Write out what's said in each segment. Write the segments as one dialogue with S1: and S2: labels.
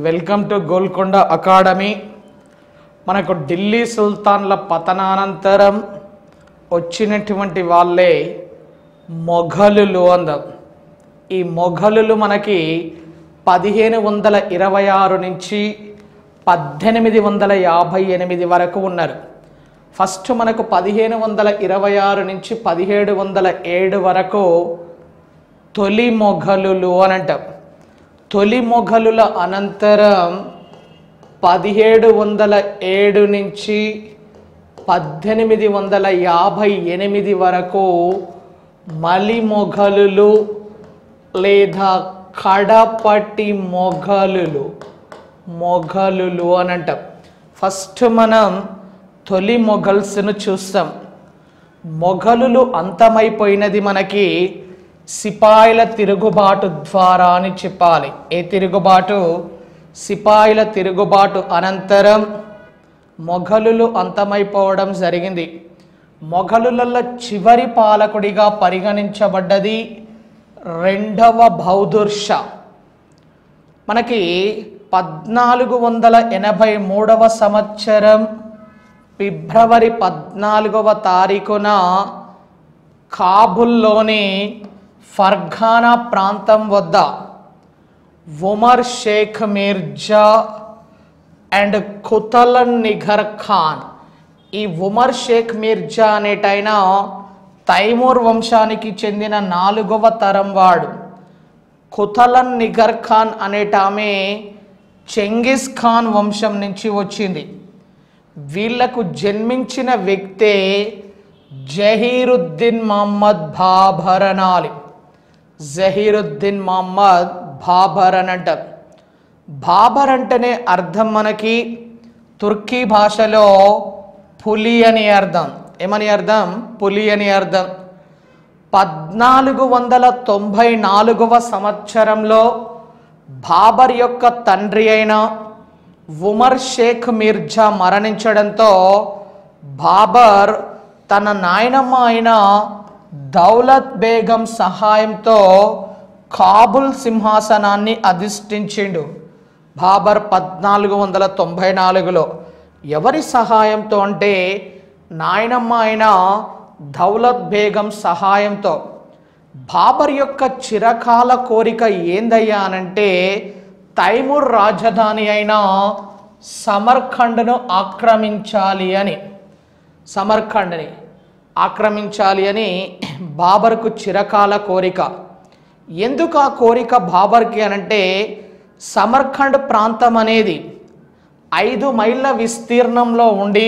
S1: welcome to Golconda academy మనకు ఢిల్లీ సుల్తాన్ల పతనానంతరం వచ్చినటువంటి వాళ్ళే మొఘలులు అందాం ఈ మొఘలులు మనకి పదిహేను వందల ఇరవై ఆరు నుంచి పద్దెనిమిది వందల యాభై ఎనిమిది వరకు ఉన్నారు ఫస్ట్ మనకు పదిహేను వందల ఇరవై ఆరు నుంచి పదిహేడు వందల ఏడు వరకు తొలి మొఘలులు అని అంటాం తొలి మొఘలుల అనంతరం పదిహేడు వందల ఏడు నుంచి పద్దెనిమిది వందల యాభై ఎనిమిది వరకు మలి మొఘలులు లేదా కడపటి మొఘలులు మొఘలులు అని అంటాం ఫస్ట్ మనం తొలి మొఘల్స్ను చూస్తాం మొఘలులు అంతమైపోయినది మనకి సిపాయిల తిరుగుబాటు ద్వారా అని చెప్పాలి ఏ తిరుగుబాటు సిపాయిల తిరుగుబాటు అనంతరం మొఘలులు అంతమైపోవడం జరిగింది మొఘలులలో చివరి పాలకుడిగా పరిగణించబడ్డది రెండవ బౌదుర్ షా మనకి పద్నాలుగు వందల ఎనభై మూడవ సంవత్సరం ఫిబ్రవరి పద్నాలుగవ తారీఖున కాబుల్లోని ఫర్ఘానా ప్రాంతం వద్ద Umar Shaikh Mirza and Qutlugh Nigar Khan ఈ ఉమర్ షేక్ మిర్జా అనేటైన తైమూర్ వంశానికి చెందిన నాలుగవ తరం వాడు కుతలన్ నిఘర్ ఖాన్ అనేటామె చెంగిస్ ఖాన్ వంశం నుంచి వచ్చింది వీళ్లకు జన్మించిన వ్యక్తే జహీరుద్దీన్ మహమ్మద్ బాబర్ అనాలి జహీరుద్దీన్ మహమ్మద్ బాబర్ అని అంటారు బాబర్ అంటేనే అర్థం మనకి తుర్కీ భాషలో పులి అని అర్థం ఏమని అర్థం పులి అని అర్థం పద్నాలుగు వందల తొంభై నాలుగవ సంవత్సరంలో బాబర్ యొక్క తండ్రి అయిన ఉమర్ షేక్ మిర్జా మరణించడంతో బాబర్ తన నాయనమ్మ అయిన దౌలత్ బేగం సహాయంతో కాబుల్ సింహాసనాన్ని అధిష్ఠించిండు బాబర్ పద్నాలుగు వందల తొంభై నాలుగులో ఎవరి సహాయంతో అంటే నాయనమ్మ అయిన దౌలత్ బేగం సహాయంతో బాబర్ యొక్క చిరకాల కోరిక ఏందయ్యా అనంటే తైమూర్ రాజధాని అయిన సమర్ఖండ్ను ఆక్రమించాలి అని సమర్ఖండ్ని ఆక్రమించాలి అని బాబర్కు చిరకాల కోరిక ఎందుకు ఆ కోరిక బాబర్కి అనంటే సమర్ఖండ్ ప్రాంతం అనేది ఐదు మైళ్ళ విస్తీర్ణంలో ఉండి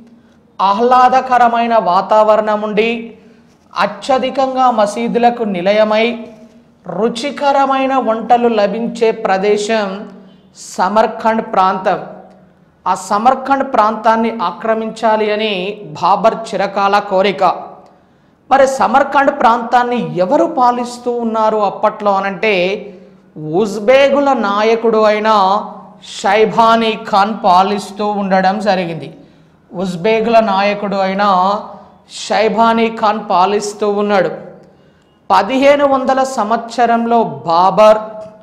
S1: ఆహ్లాదకరమైన వాతావరణం ఉండి అత్యధికంగా మసీదులకు నిలయమై రుచికరమైన వంటలు లభించే ప్రదేశం సమర్ఖండ్ ప్రాంతం ఆ సమర్ఖండ్ ప్రాంతాన్ని ఆక్రమించాలి అని బాబర్ చిరకాల కోరిక మరి సమర్ఖండ్ ప్రాంతాన్ని ఎవరు పాలిస్తూ ఉన్నారు అప్పట్లో అనంటే ఉజ్బేగుల నాయకుడు అయిన షైబానీ ఖాన్ పాలిస్తూ ఉండడం జరిగింది ఉజ్బేగుల నాయకుడు అయిన షైబానీ ఖాన్ పాలిస్తూ ఉన్నాడు పదిహేను వందల సంవత్సరంలో బాబర్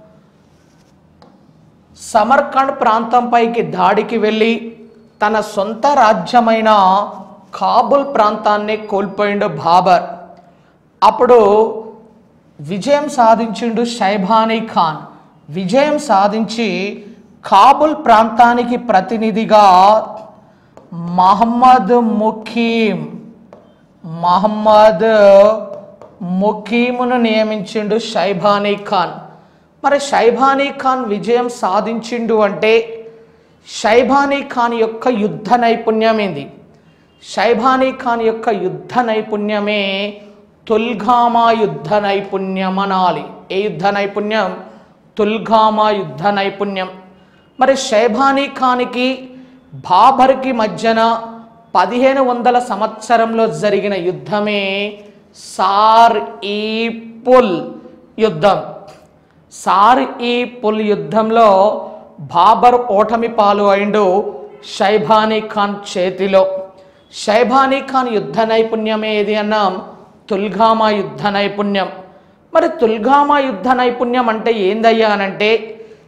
S1: సమర్ఖండ్ ప్రాంతంపైకి దాడికి వెళ్ళి తన సొంత రాజ్యమైన కాబుల్ ప్రాంతాన్ని కోల్పోయిండు బాబర్ అప్పుడు విజయం సాధించిండు షైబానీ ఖాన్ విజయం సాధించి కాబుల్ ప్రాంతానికి ప్రతినిధిగా మహమ్మద్ ముఖీం మహమ్మద్ ముఖీమును నియమించిండు షైబానీ ఖాన్ మరి షైబానీ ఖాన్ విజయం సాధించిండు అంటే షైబానీ ఖాన్ యొక్క యుద్ధ నైపుణ్యం ఏంది షైబానీ ఖాన్ యొక్క యుద్ధ నైపుణ్యమే తుల్గామా యుద్ధ నైపుణ్యం అనాలి ఏ యుద్ధ నైపుణ్యం తుల్గామా యుద్ధ నైపుణ్యం మరి షైబానీ ఖాన్కి బాబర్కి మధ్యన పదిహేను వందల సంవత్సరంలో జరిగిన యుద్ధమే సార్ ఈ పుల్ యుద్ధం సార్ ఈ పుల్ యుద్ధంలో బాబర్ ఓటమి పాలు అయిండు షైబానీ ఖాన్ చేతిలో షైబానీ ఖాన్ యుద్ధ నైపుణ్యం ఏది అన్నాం తుల్గామా యుద్ధ నైపుణ్యం మరి తుల్గామా యుద్ధ నైపుణ్యం అంటే ఏందయ్యా అనంటే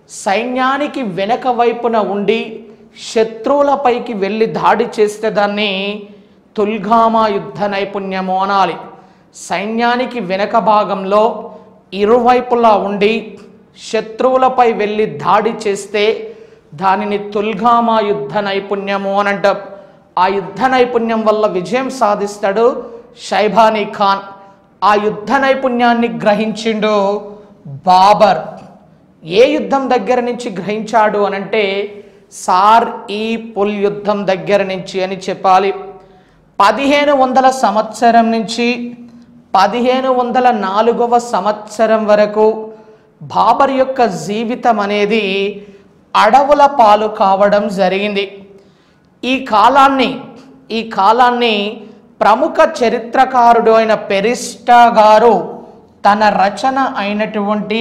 S1: సైన్యానికి వెనక వైపున ఉండి శత్రువులపైకి వెళ్ళి దాడి చేస్తే దాన్ని తుల్గామా యుద్ధ నైపుణ్యము అనాలి సైన్యానికి వెనక భాగంలో ఇరువైపులా ఉండి శత్రువులపై వెళ్ళి దాడి చేస్తే దానిని తుల్గామా యుద్ధ నైపుణ్యము అని అంటాం ఆ యుద్ధ నైపుణ్యం వల్ల విజయం సాధిస్తాడు షైబానీ ఖాన్ ఆ యుద్ధ నైపుణ్యాన్ని గ్రహించిండు బాబర్ ఏ యుద్ధం దగ్గర నుంచి గ్రహించాడు అనంటే సార్ ఈ పుల్ యుద్ధం దగ్గర నుంచి అని చెప్పాలి పదిహేను వందల సంవత్సరం నుంచి పదిహేను వందల నాలుగవ సంవత్సరం వరకు బాబర్ యొక్క జీవితం అనేది అడవుల పాలు కావడం జరిగింది ఈ కాలాన్ని ఈ కాలాన్ని ప్రముఖ చరిత్రకారుడు అయిన పెరిస్టా గారు తన రచన అయినటువంటి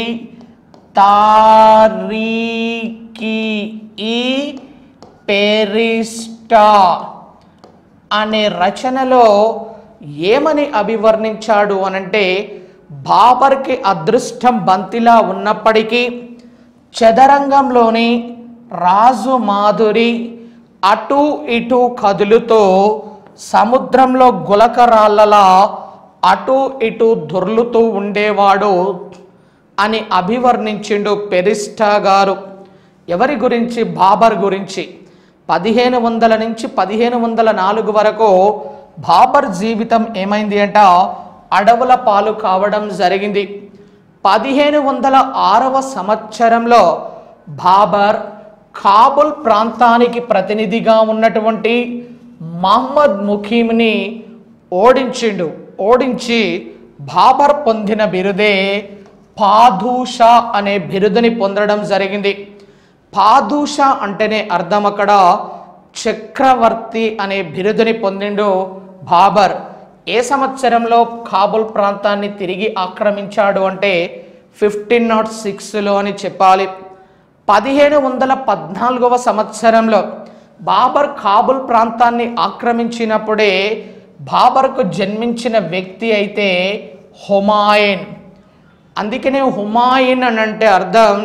S1: తారీకి ఈ పెరిస్టా అనే రచనలో ఏమని అభివర్ణించాడు అనంటే బాబర్కి అదృష్టం బంతిలా ఉన్నప్పటికీ చదరంగంలోని రాజు మాధురి అటు ఇటు కదులుతో సముద్రంలో గులకరాళ్ళలా అటు ఇటు దొర్లుతూ ఉండేవాడు అని అభివర్ణించిండు పెరిస్టా గారు ఎవరి గురించి బాబర్ గురించి పదిహేను వందల నుంచి పదిహేను వందల నాలుగు వరకు బాబర్ జీవితం ఏమైంది అంట అడవుల పాలు కావడం జరిగింది పదిహేను వందల ఆరవ సంవత్సరంలో బాబర్ కాబుల్ ప్రాంతానికి ప్రతినిధిగా ఉన్నటువంటి మహమ్మద్ ముఖీంని ఓడించిండు ఓడించి బాబర్ పొందిన బిరుదే పాదూషా అనే బిరుదుని పొందడం జరిగింది పాదూషా అంటేనే అర్థం అక్కడ చక్రవర్తి అనే బిరుదుని పొందిండు బాబర్ ఏ సంవత్సరంలో కాబుల్ ప్రాంతాన్ని తిరిగి ఆక్రమించాడు అంటే ఫిఫ్టీన్ నాట్ సిక్స్లో అని చెప్పాలి పదిహేను వందల పద్నాలుగవ సంవత్సరంలో బాబర్ కాబుల్ ప్రాంతాన్ని ఆక్రమించినప్పుడే బాబర్కు జన్మించిన వ్యక్తి అయితే హుమాయూన్ అందుకనే హుమాయూన్ అని అంటే అర్థం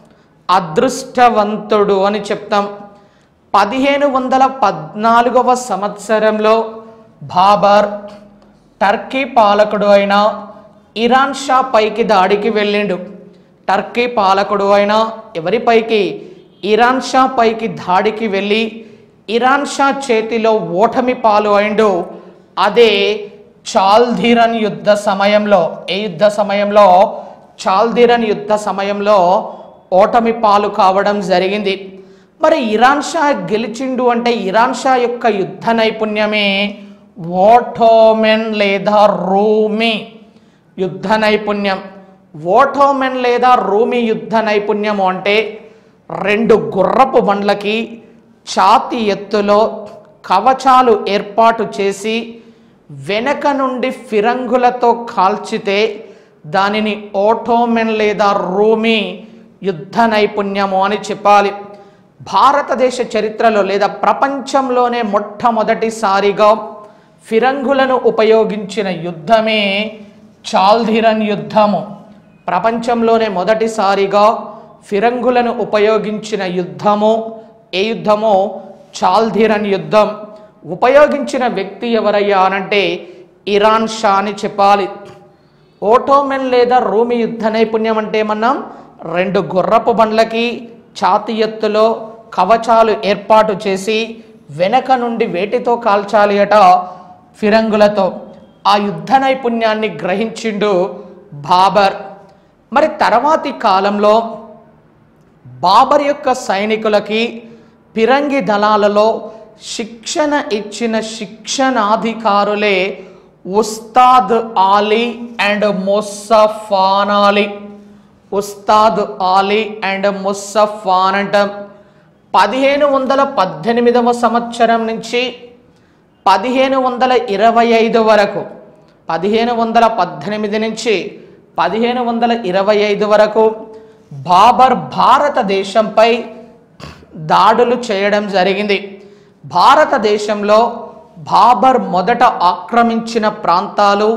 S1: అదృష్టవంతుడు అని చెప్తాం పదిహేను వందల పద్నాలుగవ సంవత్సరంలో బాబర్ టర్కీ పాలకుడు అయిన ఇరాన్ షా పైకి దాడికి వెళ్ళిండు టర్కీ పాలకుడు అయిన ఎవరిపైకి ఇరాన్ షా పైకి దాడికి వెళ్ళి ఇరాన్ షా చేతిలో ఓటమి పాలు అయిండు అదే చాల్ధీరన్ యుద్ధ సమయంలో ఏ యుద్ధ సమయంలో చాల్ధీరన్ యుద్ధ సమయంలో ఓటమి పాలు కావడం జరిగింది మరి ఇరాన్ షా గెలిచిండు అంటే ఇరాన్ షా యొక్క యుద్ధ నైపుణ్యమే ఓటోమెన్ లేదా రూమి యుద్ధ నైపుణ్యం ఓటోమెన్ లేదా రూమి యుద్ధ నైపుణ్యము అంటే రెండు గుర్రపు బండ్లకి ఛాతి ఎత్తులో కవచాలు ఏర్పాటు చేసి వెనక నుండి ఫిరంగులతో కాల్చితే దానిని ఓటోమెన్ లేదా రూమి యుద్ధ నైపుణ్యము అని చెప్పాలి భారతదేశ చరిత్రలో లేదా ప్రపంచంలోనే మొట్టమొదటిసారిగా ఫిరంగులను ఉపయోగించిన యుద్ధమే చాల్ధిరన్ యుద్ధము ప్రపంచంలోనే మొదటిసారిగా ఫిరంగులను ఉపయోగించిన యుద్ధము ఏ యుద్ధమో చాల్ధిరన్ యుద్ధం ఉపయోగించిన వ్యక్తి ఎవరయ్యా అనంటే ఇరాన్ షా అని చెప్పాలి ఓటోమెన్ లేదా రూమి యుద్ధ నైపుణ్యం అంటే ఏమన్నాం రెండు గుర్రపు బండ్లకి ఛాతి ఎత్తులో కవచాలు ఏర్పాటు చేసి వెనక నుండి వేటితో కాల్చాలి అట ఫిరంగులతో ఆ యుద్ధ నైపుణ్యాన్ని గ్రహించిండు బాబర్ మరి తర్వాతి కాలంలో బాబర్ యొక్క సైనికులకి పిరంగి దళాలలో శిక్షణ ఇచ్చిన శిక్షణాధికారులే Ustad Ali and Mustafa Ali Ustad Ali and Mustafa అంటాం పదిహేను వందల పద్దెనిమిదవ సంవత్సరం నుంచి పదిహేను వందల ఇరవై ఐదు వరకు పదిహేను వందల పద్దెనిమిది నుంచి పదిహేను వందల ఇరవై ఐదు వరకు బాబర్ భారతదేశంపై దాడులు చేయడం జరిగింది భారతదేశంలో బాబర్ మొదట ఆక్రమించిన ప్రాంతాలు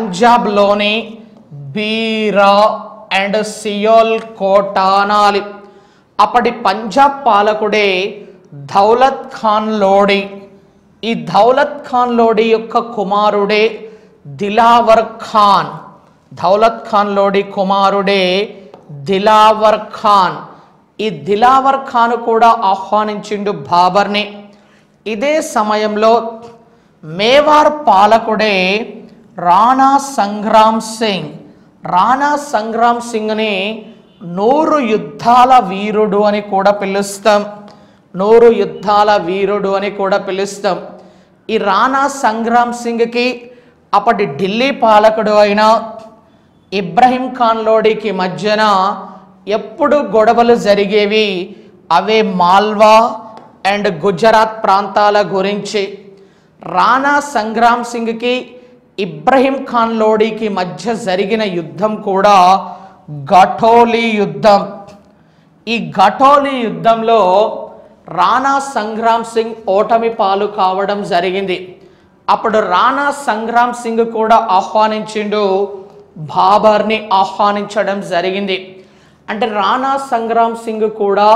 S1: పంజాబ్లోని బీరా అండ్ సియోల్ కోట అనాలి అప్పటి పంజాబ్ పాలకుడే దౌలత్ ఖాన్ లోడి ఈ దౌలత్ ఖాన్ లోడి యొక్క కుమారుడే దిలావర్ ఖాన్ దౌలత్ ఖాన్ లోడి కుమారుడే దిలావర్ ఖాన్ ఈ దిలావర్ ఖాన్ కూడా ఆహ్వానించిండు బాబర్ని ఇదే సమయంలో మేవార్ పాలకుడే రాణా సంగ్రామ్ సింగ్ రాణా సంగ్రామ్ సింగ్ని నూరు యుద్ధాల వీరుడు అని కూడా పిలుస్తాం నూరు యుద్ధాల వీరుడు అని కూడా పిలుస్తాం ఈ రాణా సంగ్రామ్ సింగ్కి అప్పటి ఢిల్లీ పాలకుడు అయిన ఇబ్రహీం ఖాన్ లోడికి మధ్యన ఎప్పుడు గొడవలు జరిగేవి అవే మాల్వా అండ్ గుజరాత్ ప్రాంతాల గురించి రాణా సంగ్రామ్ సింగ్కి ఇబ్రహీం ఖాన్ లోడికి మధ్య జరిగిన యుద్ధం కూడా ఘటోలి యుద్ధం ఈ ఘటోలి యుద్ధంలో రాణా సంగ్రామ్ సింగ్ ఓటమి పాలు కావడం జరిగింది అప్పుడు రాణా సంగ్రామ్ సింగ్ కూడా ఆహ్వానించిండు బాబర్ని ఆహ్వానించడం జరిగింది అంటే రాణా సంగ్రామ్ సింగ్ కూడా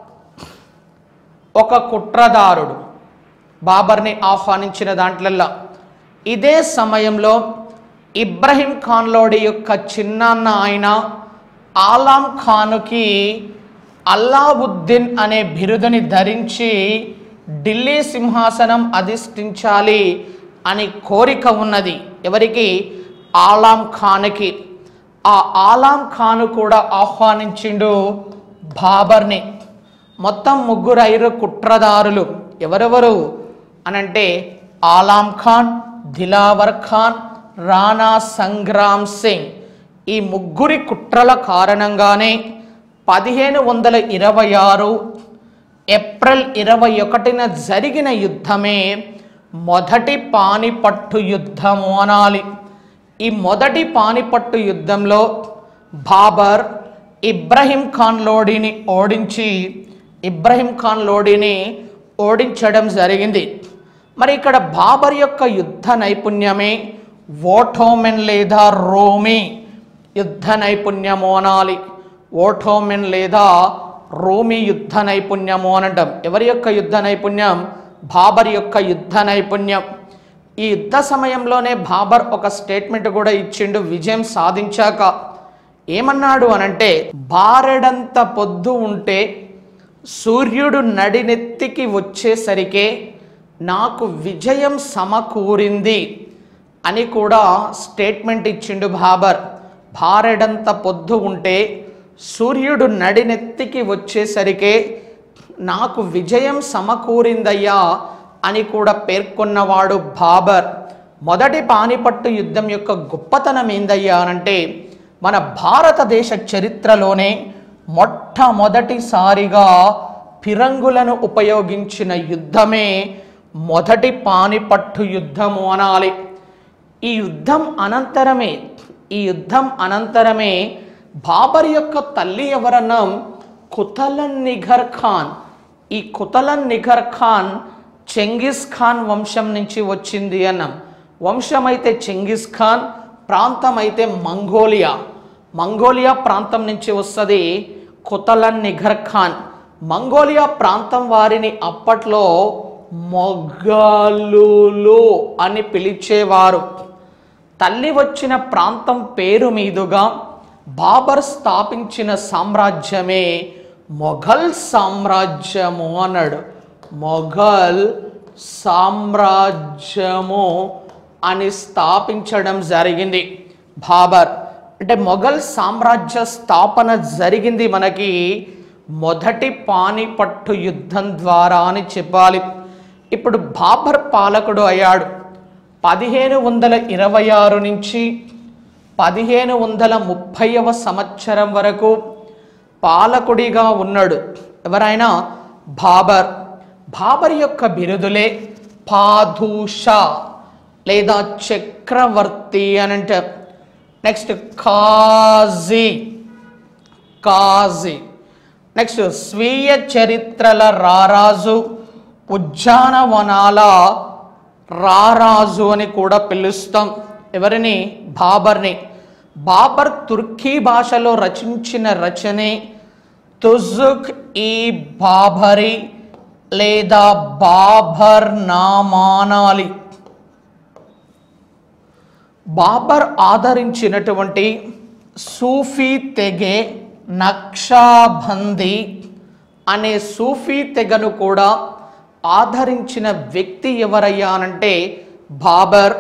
S1: ఒక కుట్రదారుడు బాబర్ని ఆహ్వానించిన దాంట్లల్లో ఇదే సమయంలో ఇబ్రహీం ఖాన్ లోడి యొక్క చిన్నాన్న ఆయన ఆలాం ఖానుకి అల్లావుద్దీన్ అనే బిరుదుని ధరించి ఢిల్లీ సింహాసనం అధిష్ఠించాలి అని కోరిక ఉన్నది ఎవరికి ఆలాం ఖాన్కి ఆ ఆలాం ఖాను కూడా ఆహ్వానించిండు బాబర్ని మొత్తం ముగ్గురు ఐరు కుట్రదారులు ఎవరెవరు అనంటే ఆలాం ఖాన్ దిలావర్ ఖాన్ రాణా సంగ్రామ్ సింగ్ ఈ ముగ్గురి కుట్రల కారణంగానే పదిహేను వందల ఇరవై ఆరు ఏప్రిల్ ఇరవై ఒకటిన జరిగిన యుద్ధమే మొదటి పానిపట్టు యుద్ధము అనాలి ఈ మొదటి పానిపట్టు యుద్ధంలో బాబర్ ఇబ్రహీం ఖాన్ లోడిని ఓడించి ఇబ్రహీం ఖాన్ లోడిని ఓడించడం జరిగింది మరి ఇక్కడ బాబర్ యొక్క యుద్ధ నైపుణ్యమే ఓటోమెన్ లేదా రోమి యుద్ధ నైపుణ్యము అనాలి ఓటోమెన్ లేదా రోమి యుద్ధ నైపుణ్యము అని అంటాం ఎవరి యొక్క యుద్ధ నైపుణ్యం బాబర్ యొక్క యుద్ధ నైపుణ్యం ఈ యుద్ధ సమయంలోనే బాబర్ ఒక స్టేట్మెంట్ కూడా ఇచ్చిండు విజయం సాధించాక ఏమన్నాడు అనంటే బారెడంత పొద్దు ఉంటే సూర్యుడు నడినెత్తికి వచ్చేసరికే నాకు విజయం సమకూరింది అని కూడా స్టేట్మెంట్ ఇచ్చిండు బాబర్ బారెడంత పొద్దు ఉంటే సూర్యుడు నడినెత్తికి వచ్చేసరికే నాకు విజయం సమకూరిందయ్యా అని కూడా పేర్కొన్నవాడు బాబర్ మొదటి పానిపట్టు యుద్ధం యొక్క గొప్పతనం ఏందయ్యా అనంటే మన భారతదేశ చరిత్రలోనే మొట్టమొదటిసారిగా ఫిరంగులను ఉపయోగించిన యుద్ధమే మొదటి పానిపట్టు యుద్ధము అనాలి ఈ యుద్ధం అనంతరమే ఈ యుద్ధం అనంతరమే బాబర్ యొక్క తల్లి ఎవరన్నాం కుతలన్ నిఘర్ ఖాన్ ఈ Qutlugh Nigar Khan Genghis Khan వంశం నుంచి వచ్చింది అన్నాం వంశం అయితే చెంగిస్ ఖాన్ ప్రాంతం అయితే మంగోలియా మంగోలియా ప్రాంతం నుంచి వస్తుంది కుతలన్ నిఘర్ ఖాన్ మంగోలియా ప్రాంతం వారిని అప్పట్లో మొఘలులు అని పిలిచేవారు తల్లి వచ్చిన ప్రాంతం పేరు మీదుగా బాబర్ స్థాపించిన సామ్రాజ్యమే మొఘల్ సామ్రాజ్యము అన్నాడు మొఘల్ సామ్రాజ్యము అని స్థాపించడం జరిగింది బాబర్ అంటే మొఘల్ సామ్రాజ్య స్థాపన జరిగింది మనకి మొదటి పానిపట్టు యుద్ధం ద్వారా అని చెప్పాలి ఇప్పుడు బాబర్ పాలకుడు అయ్యాడు పదిహేను వందల ఇరవై ఆరు నుంచి పదిహేను వందల ముప్పైవ సంవత్సరం వరకు పాలకుడిగా ఉన్నాడు ఎవరైనా బాబర్ బాబర్ యొక్క బిరుదులే పాదూషా లేదా చక్రవర్తి అని అంటారు నెక్స్ట్ కాజీ కాజీ నెక్స్ట్ స్వీయ చరిత్రల రారాజు ఉద్యానవనాల రారాజు అని కూడా పిలుస్తాం ఎవరిని బాబర్ని బాబర్ తుర్కీ భాషలో రచించిన రచనే తుజుక్ ఈ బాబరి లేదా బాబర్ నామానాలి బాబర్ ఆదరించినటువంటి సూఫీ తెగే నక్షాబందీ అనే సూఫీ తెగను కూడా ఆదరించిన వ్యక్తి ఎవరయ్యానంటే బాబర్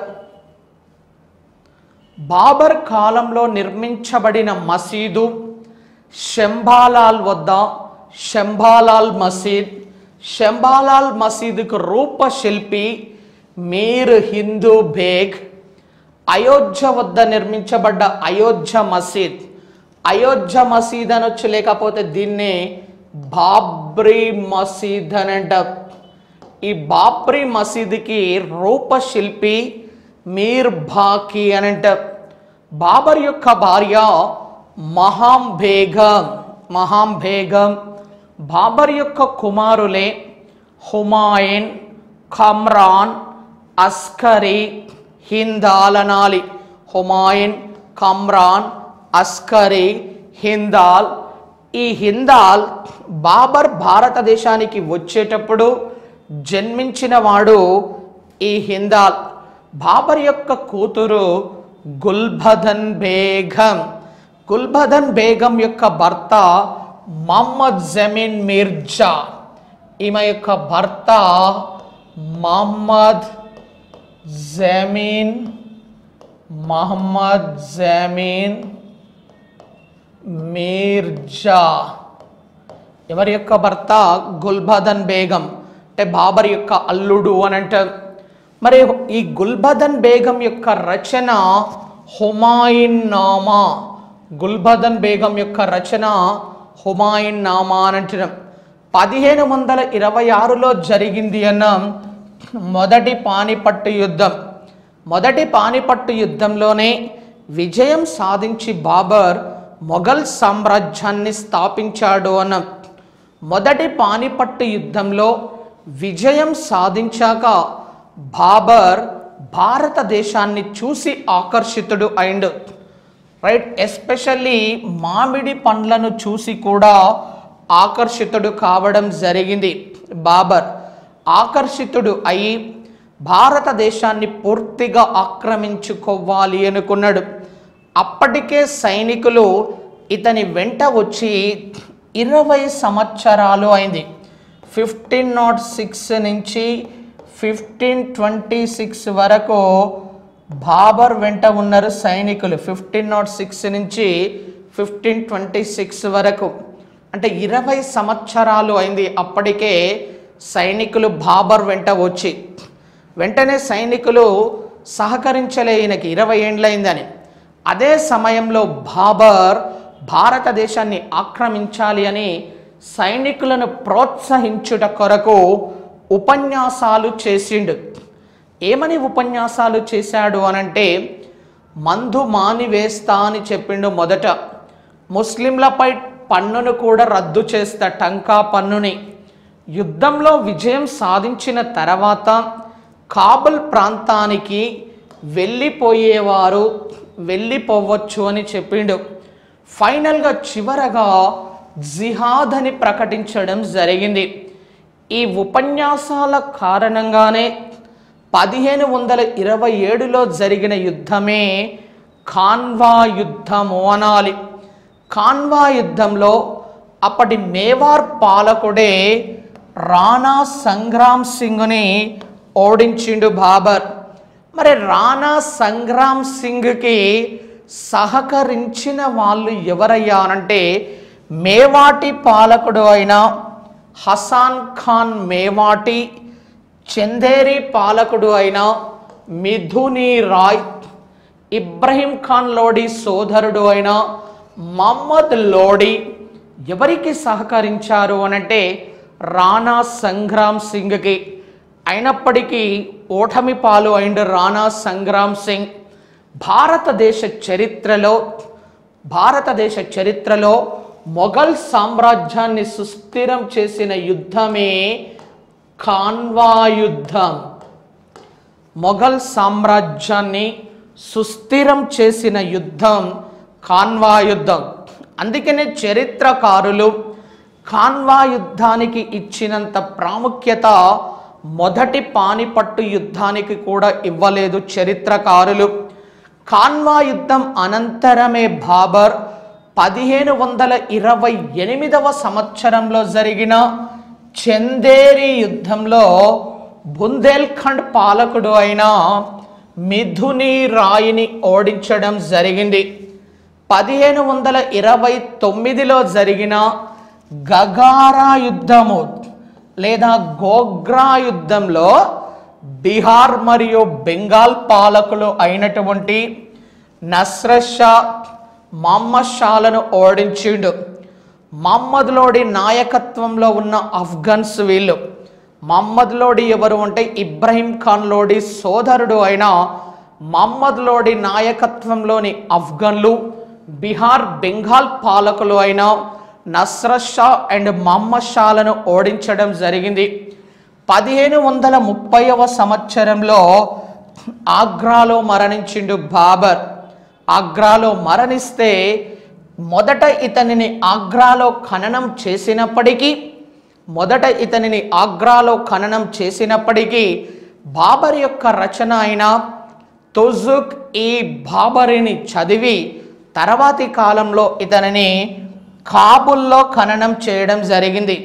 S1: బాబర్ కాలంలో నిర్మించబడిన మసీదు శంభాలాల్ వద్ద శంభాలాల్ మసీద్ శంభాలాల్ మసీదుకు రూపశిల్పి మీర్ హిందూ బేగ్ అయోధ్య వద్ద నిర్మించబడ్డ అయోధ్య మసీద్ అయోధ్య మసీద్ అనొచ్చు లేకపోతే దీన్నే బాబ్రీ మసీద్ అని అంటారు ఈ బాబ్రీ మసీదుకి రూపశిల్పి మీర్ బాకి అని అంటారు బాబర్ యొక్క భార్య మహాం బేగం మహాం బేగం బాబర్ యొక్క కుమారులే హుమాయిన్ ఖమ్రాన్ అస్కరీ హిందాల్ అనాలి హుమాయిన్ కమ్రాన్ అస్కరీ హిందాల్ ఈ హిందాల్ బాబర్ భారతదేశానికి వచ్చేటప్పుడు జన్మించిన వాడు ఈ హిందాల్ బాబర్ యొక్క కూతురు గుల్బదన్ బేగం గుల్బదన్ బేగం యొక్క భర్త మహమ్మద్ జమీన్ మిర్జా ఈమె యొక్క భర్త మహమ్మద్ జమీన్ మహమ్మద్ జమీన్ మీర్జా ఎవరి యొక్క భర్త గుల్బదన్ బేగం అంటే బాబర్ యొక్క అల్లుడు అని అంటారు మరి ఈ గుల్బదన్ బేగం యొక్క రచన హుమాయిన్ నామా గుల్బదన్ బేగం యొక్క రచన హుమాయిన్ నామా అని అంటున్నాం పదిహేను వందల ఇరవై ఆరులో జరిగింది అన్న మొదటి పానిపట్టు యుద్ధం మొదటి పానిపట్టు యుద్ధంలోనే విజయం సాధించి బాబర్ మొఘల్ సామ్రాజ్యాన్ని స్థాపించాడు అన్న మొదటి పానిపట్టు యుద్ధంలో విజయం సాధించాక బాబర్ భారతదేశాన్ని చూసి ఆకర్షితుడు అయిండు రైట్ ఎస్పెషల్లీ మామిడి పండ్లను చూసి కూడా ఆకర్షితుడు కావడం జరిగింది బాబర్ ఆకర్షితుడు అయి భారతదేశాన్ని పూర్తిగా ఆక్రమించుకోవాలి అనుకున్నాడు అప్పటికే సైనికులు ఇతని వెంట వచ్చి ఇరవై సంవత్సరాలు అయింది ఫిఫ్టీన్ నాట్ సిక్స్ నుంచి ఫిఫ్టీన్ ట్వంటీ సిక్స్ వరకు బాబర్ వెంట ఉన్నారు సైనికులు ఫిఫ్టీన్ నాట్ సిక్స్ నుంచి ఫిఫ్టీన్ ట్వంటీ సిక్స్ వరకు అంటే ఇరవై సంవత్సరాలు అయింది అప్పటికే సైనికులు బాబర్ వెంట వచ్చి వెంటనే సైనికులు సహకరించలే ఈయనకి ఇరవై ఏండ్లయిందని అదే సమయంలో బాబర్ భారతదేశాన్ని ఆక్రమించాలి అని సైనికులను ప్రోత్సహించుట కొరకు ఉపన్యాసాలు చేసిండు ఏమని ఉపన్యాసాలు చేశాడు అనంటే మందు మానివేస్తా అని చెప్పిండు మొదట ముస్లింలపై పన్నును కూడా రద్దు చేస్తా టంకా పన్నుని యుద్ధంలో విజయం సాధించిన తర్వాత కాబుల్ ప్రాంతానికి వెళ్ళిపోయేవారు వెళ్ళిపోవచ్చు అని చెప్పిండు ఫైనల్గా చివరగా జిహాద్ అని ప్రకటించడం జరిగింది ఈ ఉపన్యాసాల కారణంగానే పదిహేను వందల ఇరవై ఏడులో జరిగిన యుద్ధమే ఖాన్వా యుద్ధము అనాలి ఖాన్వా యుద్ధంలో అప్పటి మేవార్ పాలకుడే రాణా సంగ్రామ్ సింగ్ని ఓడించిండు బాబర్ మరి రాణా సంగ్రామ్ సింగ్కి సహకరించిన వాళ్ళు ఎవరయ్యానంటే మేవాటి పాలకుడు అయిన హసాన్ ఖాన్ మేవాటి చందేరి పాలకుడు అయిన మిథుని రాయ్ ఇబ్రహీం ఖాన్ లోడి సోదరుడు అయిన మహమ్మద్ లోడి ఎవరికి సహకరించారు అనంటే రాణా సంగ్రామ్ సింగ్కి అయినప్పటికీ ఓటమి పాలు అయిన రాణా సంగ్రామ్ సింగ్ భారతదేశ చరిత్రలో భారతదేశ చరిత్రలో మొఘల్ సామ్రాజ్యాన్ని సుస్థిరం చేసిన యుద్ధమే ఖాన్వా యుద్ధం మొఘల్ సామ్రాజ్యాన్ని సుస్థిరం చేసిన యుద్ధం ఖాన్వా యుద్ధం అందుకనే చరిత్రకారులు ఖాన్వా యుద్ధానికి ఇచ్చినంత ప్రాముఖ్యత మొదటి పానిపట్టు యుద్ధానికి కూడా ఇవ్వలేదు చరిత్రకారులు ఖాన్వా యుద్ధం అనంతరమే బాబర్ పదిహేను వందల ఇరవై ఎనిమిదవ సంవత్సరంలో జరిగిన చందేరి యుద్ధంలో బుందేల్ఖండ్ పాలకుడు అయిన మిథుని రాయిని ఓడించడం జరిగింది పదిహేను వందల ఇరవై తొమ్మిదిలో జరిగిన గగారా యుద్ధము లేదా గోగ్రా యుద్ధంలో బీహార్ మరియు బెంగాల్ పాలకులు అయినటువంటి నస్రత్ షా మహమ్మద్ షాలను ఓడించిండు మహమ్మద్ లోడి నాయకత్వంలో ఉన్న అఫ్ఘన్స్ వీళ్ళు మహమ్మద్ లోడి ఎవరు అంటే ఇబ్రహీం ఖాన్ లోడి సోదరుడు అయిన మహమ్మద్ లోడి నాయకత్వంలోని అఫ్ఘన్లు బీహార్ బెంగాల్ పాలకులు అయిన నస్రత్ షా అండ్ మహమ్మద్ షాలను ఓడించడం జరిగింది పదిహేను వందల ముప్పైవ సంవత్సరంలో ఆగ్రాలో మరణించిండు బాబర్ ఆగ్రాలో మరణిస్తే మొదట ఇతనిని ఆగ్రాలో ఖననం చేసినప్పటికీ మొదట ఇతనిని ఆగ్రాలో ఖననం చేసినప్పటికీ బాబర్ యొక్క రచన అయిన తుజుక్ ఈ బాబరిని చదివి తర్వాతి కాలంలో ఇతనిని కాబుల్లో ఖననం చేయడం జరిగింది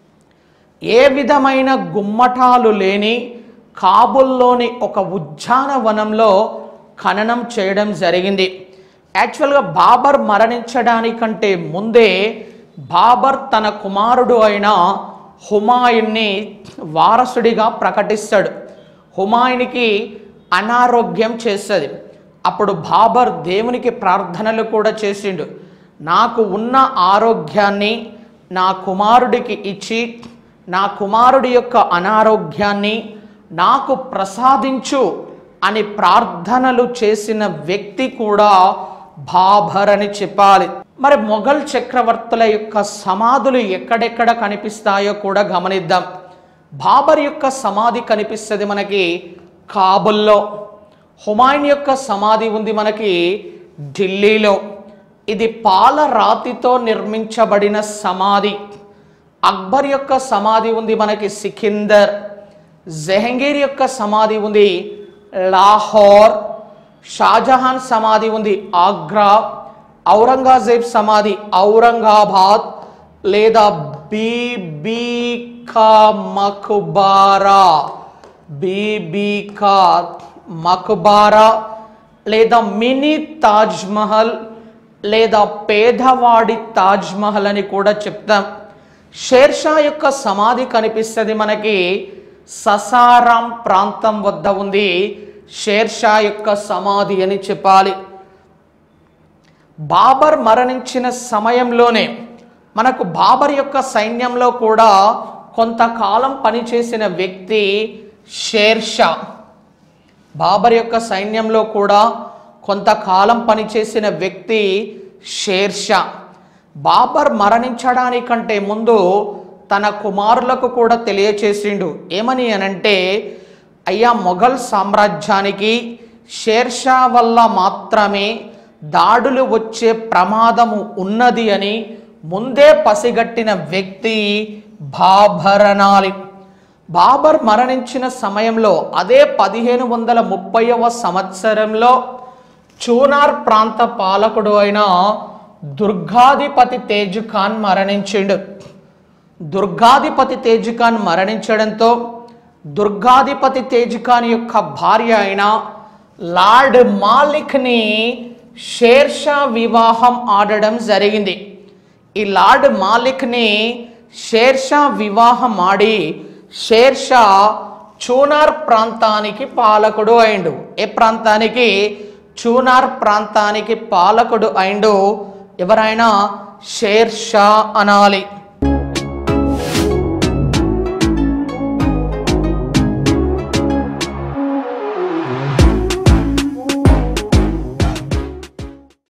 S1: ఏ విధమైన గుమ్మటాలు లేని కాబుల్లోని ఒక ఉద్యానవనంలో ఖననం చేయడం జరిగింది యాక్చువల్గా బాబర్ మరణించడానికంటే ముందే బాబర్ తన కుమారుడు అయిన హుమాయున్ని వారసుడిగా ప్రకటిస్తాడు హుమాయునికి అనారోగ్యం చేస్తుంది అప్పుడు బాబర్ దేవునికి ప్రార్థనలు కూడా చేసిండు నాకు ఉన్న ఆరోగ్యాన్ని నా కుమారుడికి ఇచ్చి నా కుమారుడి యొక్క అనారోగ్యాన్ని నాకు ప్రసాదించు అని ప్రార్థనలు చేసిన వ్యక్తి కూడా బాబర్ అని చెప్పాలి మరి మొఘల్ చక్రవర్తుల యొక్క సమాధులు ఎక్కడెక్కడ కనిపిస్తాయో కూడా గమనిద్దాం బాబర్ యొక్క సమాధి కనిపిస్తుంది మనకి కాబుల్లో హుమాయూన్ యొక్క సమాధి ఉంది మనకి ఢిల్లీలో ఇది పాలరాతితో నిర్మించబడిన సమాధి అక్బర్ యొక్క సమాధి ఉంది మనకి సికిందర్ జహంగీర్ యొక్క సమాధి ఉంది లాహోర్ షాజహాన్ సమాధి ఉంది ఆగ్రా ఔరంగజేబ్ సమాధి ఔరంగాబాద్ లేదా బీబీకా మక్బారా బీబీకా మక్బారా లేదా మినీ తాజ్ మహల్ లేదా పేదవాడి తాజ్ మహల్ అని కూడా చెప్తాం షేర్షా యొక్క సమాధి కనిపిస్తుంది మనకి ససారాం ప్రాంతం వద్ద ఉంది షేర్షా యొక్క సమాధి అని చెప్పాలి బాబర్ మరణించిన సమయంలోనే మనకు బాబర్ యొక్క సైన్యంలో కూడా కొంతకాలం పనిచేసిన వ్యక్తి షేర్షా బాబర్ యొక్క సైన్యంలో కూడా కొంతకాలం పనిచేసిన వ్యక్తి షేర్షా బాబర్ మరణించడానికంటే ముందు తన కుమారులకు కూడా తెలియచేసిండు ఏమని అనంటే అయ్యా మొఘల్ సామ్రాజ్యానికి షేర్షా వల్ల మాత్రమే దాడులు వచ్చే ప్రమాదము ఉన్నది అని ముందే పసిగట్టిన వ్యక్తి బాబర్ అనాలి బాబర్ మరణించిన సమయంలో అదే పదిహేను వందల ముప్పైవ సంవత్సరంలో చూనార్ ప్రాంత పాలకుడు అయిన దుర్గాధిపతి తేజ్ ఖాన్ మరణించిండు దుర్గాధిపతి తేజ్ ఖాన్ మరణించడంతో దుర్గాధిపతి తేజ్ ఖాన్ యొక్క భార్య అయిన లార్డ్ మాలిక్ని షేర్షా వివాహం ఆడడం జరిగింది ఈ లార్డ్ మాలిక్ని షేర్షా వివాహం ఆడి షేర్షా చూనార్ ప్రాంతానికి పాలకుడు అయిండు ఏ ప్రాంతానికి చూనార్ ప్రాంతానికి పాలకుడు అయిండు ఎవరైనా షేర్షా అనాలి